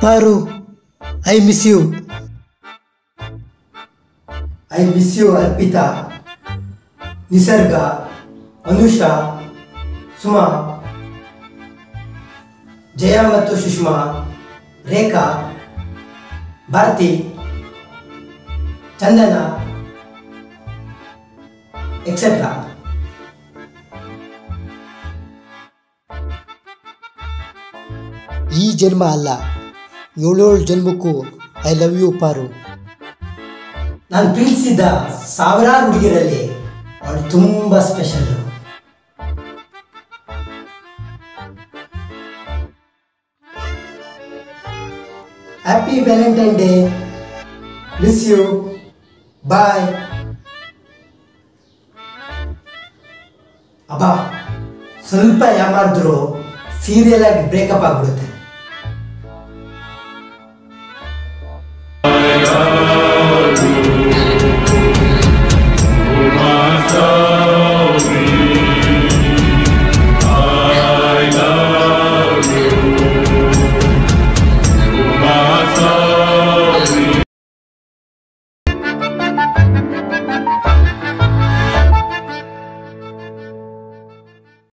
ಪಾರು I miss you I miss you Arpita Nisarga Anusha Suma Jaya ಮತ್ತು Sushma Rekha Bharati Chandana etcetera ಈ ಜನ್ಮ ಅಲ್ಲ ಏಳೇಳು ಜನ್ಮಕ್ಕೂ ಐ ಲವ್ ಯು ಪಾರು ನಾನು ಪ್ರೀತಿಸಿದ್ದ ಸಾವಿರಾರು ಹುಡುಗಿರಲ್ಲಿ ಅವಳು ತುಂಬ special happy Valentine day miss you bye ಅಬ್ಬಾ ಸ್ವಲ್ಪ ಯಾಮಾರಿದ್ರು ಸೀರಿಯಲ್ ಆಗಿ ಬ್ರೇಕಪ್ ಆಗ್ಬಿಡುತ್ತೆ